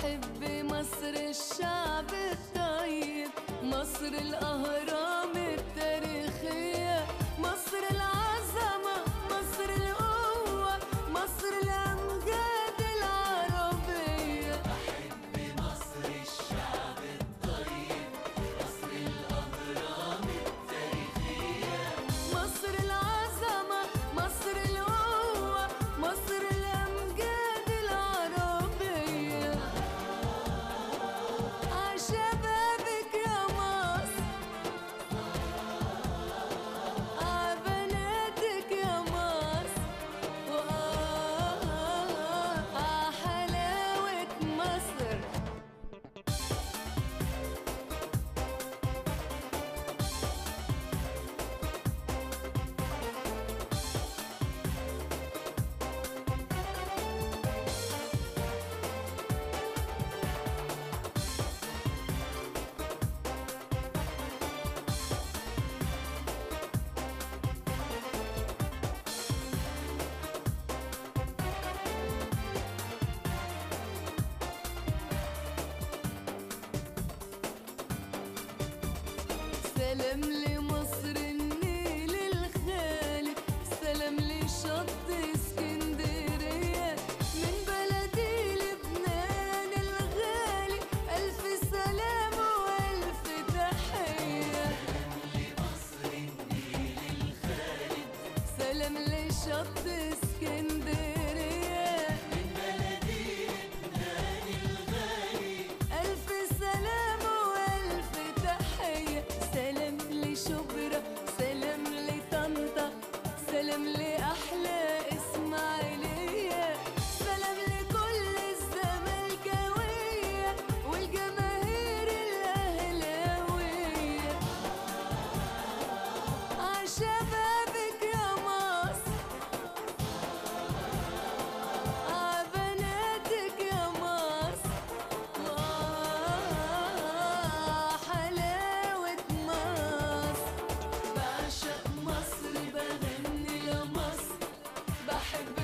بحب مصر الشعب الطيب مصر الأهرام التاريخية مصر العظمة مصر القوة مصر الأمجاد العربية بحب مصر الشعب الطيب مصر الأهرام التاريخية مصر العظمة مصر القوة مصر الأمجاد العربية عشبابك يا مصر عبناتك يا مصر وآه حلاوة مصر سلام لمصر النيل الخالي سلام لشط اسكندرية من بلدي لبنان الغالي ألف سلام وألف تحية لمصر النيل الخالد سلام لشط اسكندرية من بلدي لبنان الغالي ألف سلام وألف تحية سلام لشبرا سلام لطنطا سلام لأحلى إسماعيلية سلام لكل الزملكاوية والجماهير الأهلاوية عشبابك يا مصر عبناتك يا مصر آه حلاوة مصر بعشق مصر بغني لمصر بحب